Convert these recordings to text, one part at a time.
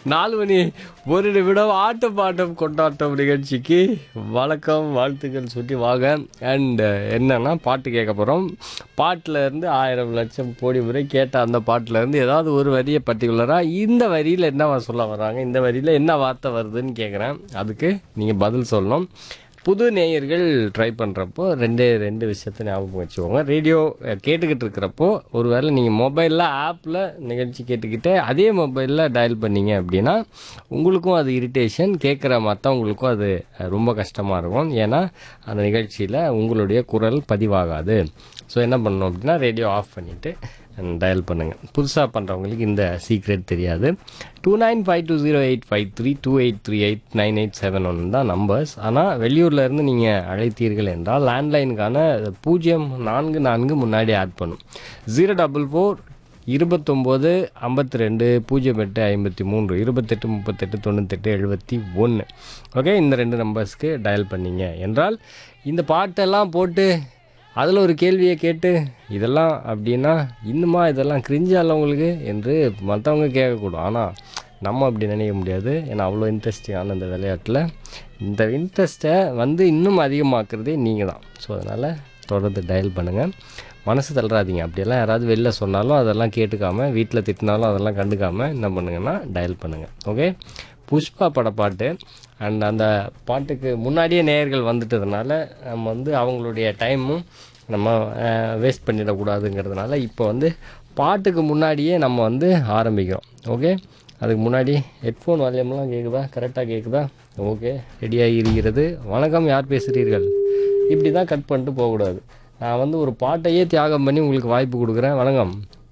நாலு மணி ஒரு நிமிடம் ஆட்டம் பாட்டம் கொண்டாட்டம் நிகழ்ச்சிக்கு வணக்கம் வாழ்த்துக்கள் சொல்லி வாங்க அண்ட் என்னன்னா பாட்டு கேட்க போகிறோம் பாட்டில் இருந்து ஆயிரம் லட்சம் கோடி முறை கேட்ட அந்த பாட்டில் இருந்து ஏதாவது ஒரு வரியை பர்டிகுலராக இந்த வரியில் என்னவா சொல்ல வர்றாங்க இந்த வரியில் என்ன வார்த்தை வருதுன்னு கேட்குறேன் அதுக்கு நீங்கள் பதில் சொல்லணும் புது நேயர்கள் ட்ரை பண்ணுறப்போ ரெண்டே ரெண்டு விஷயத்த ஞாபகம் வச்சுக்கோங்க ரேடியோ அஹ், கேட்டுக்கிட்டு இருக்கிறப்போ ஒருவேளை நீங்கள் மொபைலில் ஆப்பில் நிகழ்ச்சி கேட்டுக்கிட்டே அதே மொபைலில் டயல் பண்ணீங்க அப்படின்னா உங்களுக்கும் அது இரிட்டேஷன் கேட்குற மற்றவங்களுக்கும் அது அஹ், ரொம்ப கஷ்டமாக இருக்கும் ஏன்னா அந்த நிகழ்ச்சியில் உங்களுடைய குரல் பதிவாகாது ஸோ என்ன பண்ணணும் அப்படின்னா ரேடியோ ஆஃப் பண்ணிவிட்டு டயல் பண்ணுங்கள் புதுசாக பண்ணுறவங்களுக்கு இந்த சீக்ரெட் தெரியாது two nine five two zero eight five three two eight three eight nine eight seven one தான் நம்பர்ஸ் ஆனால் வெளியூர்லேருந்து நீங்கள் அழைத்தீர்கள் என்றால் லேண்ட்லைனுக்கான பூஜ்ஜியம் நான்கு நான்கு முன்னாடி ஆட் பண்ணும் ஜீரோ டபுள் ஃபோர் இருபத்தொம்போது ஐம்பத்தி ரெண்டு பூஜ்ஜியம் எட்டு ஐம்பத்தி மூன்று இருபத்தெட்டு முப்பத்தெட்டு தொண்ணூத்தெட்டு எழுபத்தி ஒன்று ஓகே இந்த ரெண்டு நம்பர்ஸ்க்கு டயல் பண்ணீங்க என்றால் இந்த பாட்டெல்லாம் போட்டு அதில் ஒரு கேள்வியை கேட்டு இதெல்லாம் அப்படின்னா இன்னுமா இதெல்லாம் கிரிஞ்சால உங்களுக்கு என்று மற்றவங்க கேட்கக்கூடும் ஆனால் நம்ம அப்படி நினைக்க முடியாது ஏன்னா அவ்வளோ இன்ட்ரெஸ்டிங்கான இந்த விளையாட்டில் இந்த இன்ட்ரெஸ்ட்டை வந்து இன்னும் அதிகமாக்குறதே நீங்கள் தான் ஸோ அதனால் தொடர்ந்து டயல் பண்ணுங்கள் மனசு தள்ளாதீங்க அப்படியெல்லாம் யாராவது வெளில சொன்னாலும் அதெல்லாம் கேட்டுக்காம வீட்டில் திட்டினாலும் அதெல்லாம் கண்டுக்காமல் என்ன பண்ணுங்கன்னா டயல் பண்ணுங்கள் ஓகே புஷ்பா பட பாட்டு அண்ட் அந்த பாட்டுக்கு முன்னாடியே நேயர்கள் வந்துட்டதுனால நம்ம வந்து அவங்களுடைய டைமும் நம்ம வேஸ்ட் பண்ணிடக்கூடாதுங்கிறதுனால இப்போ வந்து பாட்டுக்கு முன்னாடியே நம்ம வந்து ஆரம்பிக்கிறோம் ஓகே அதுக்கு முன்னாடி ஹெட்ஃபோன் வால்யூம்லாம் கேட்குதா கரெக்டாக கேட்குதா ஓகே ரெடியாகி இருக்கிறது வணக்கம் யார் பேசுகிறீர்கள் இப்படி தான் கட் பண்ணிட்டு போகக்கூடாது நான் வந்து ஒரு பாட்டையே தியாகம் பண்ணி உங்களுக்கு வாய்ப்பு கொடுக்குறேன் வணக்கம்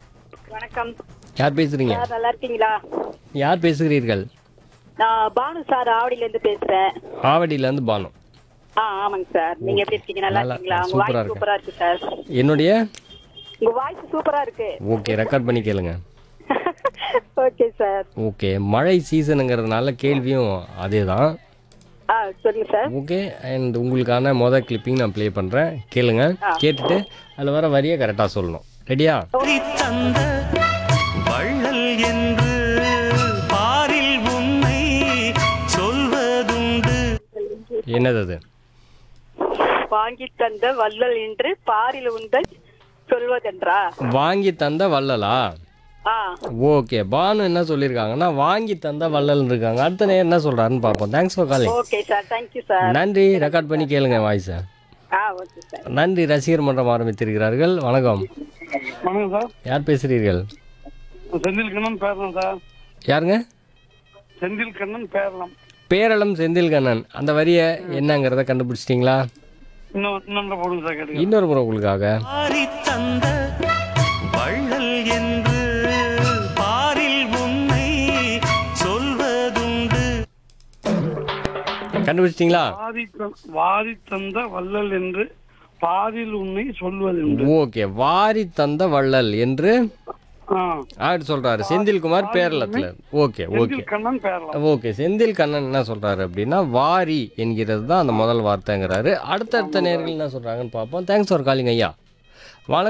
வணக்கம் யார் பேசுகிறீங்க சார் நல்லா இருக்கீங்களா யார் பேசுகிறீர்கள் நான் பானு சார் ஆவடியில இருந்து பேசுறேன் ஆவடியிலேருந்து பானு ஆ ஆமாங்க சார் நீங்க எப்படி இருக்கீங்க நல்லா நல்லா- இருக்கீங்களா உங்க சூப்பரா வாய்ஸ் இருக்கேன். சூப்பரா இருக்கு சார் என்னுடைய உங்க வாய்ஸ் சூப்பரா இருக்கு ஓகே ரெக்கார்ட் பண்ணி கேளுங்க ஓகே சார் ஓகே மழை சீசனுங்கிறதுனால கேள்வியும் அதே தான் ஆ சொல்லுங்க சார் ஓகே அண்ட் உங்களுக்கான மொதல் கிளிப்பிங் நான் ப்ளே பண்ணுறேன் கேளுங்க கேட்டுட்டு அதில் வர வரியை கரெக்டாக சொல்லணும் ரெடியா தந்த வள்ளல் என்று பாரில் உன்னை சொல்வதுண்டு என்னது அது வாங்கி தந்த வள்ளல் என்று பாரில் உண்டல் சொல்வதென்றா வாங்கி தந்த வள்ளலா ஆ ஓகே பானு என்ன சொல்லியிருக்காங்கன்னா வாங்கி தந்த வள்ளல் இருக்காங்க அடுத்த நேரம் என்ன சொல்கிறாருன்னு பார்ப்போம் thanks for calling okay sir thank you sir நன்றி ரெக்கார்ட் பண்ணி கேளுங்க வாய்ஸை ஆ ஓகே சார் நன்றி ரசிகர் மன்றம் ஆரம்பித்திருக்கிறார்கள் வணக்கம் வணக்கம் சார் யார் பேசுகிறீர்கள் செந்தில் கண்ணன் பேரலாம் சார் யாருங்க செந்தில் கண்ணன் பேரலாம் பேரளம் செந்தில் கண்ணன் அந்த வரியை என்னங்கிறத கண்டுபிடிச்சிட்டிங்களா இன்னும் இன்னொன்று போடுங்க சார் கேட்டுங்க இன்னொரு முறை உங்களுக்காக பாரி தந்த வள்ளல் என்று பாரில் உன்னை சொல்வதுண்டு கண்டுபிடிச்சிட்டிங்களா வாதி தந்- வாதி தந்த வள்ளல் என்று பாதில் உன்னை சொல்வதுண்டு ஓகே வாரி தந்த வள்ளல் என்று ஆ ஆடு சொல்றாரு செந்தில்குமார் பேரளத்துல ஓகே ஓகே செந்தில் கண்ணன் பேரலாம் ஓகே செந்தில் கண்ணன் என்ன சொல்றாரு அப்படின்னா வாரி என்கிறது தான் அந்த முதல் வார்த்தைங்கிறாரு அடுத்தடுத்த நேர்கள் என்ன சொல்றாங்கன்னு பார்ப்போம் தேங்க்ஸ் ஃபார் காலிங் ஐயா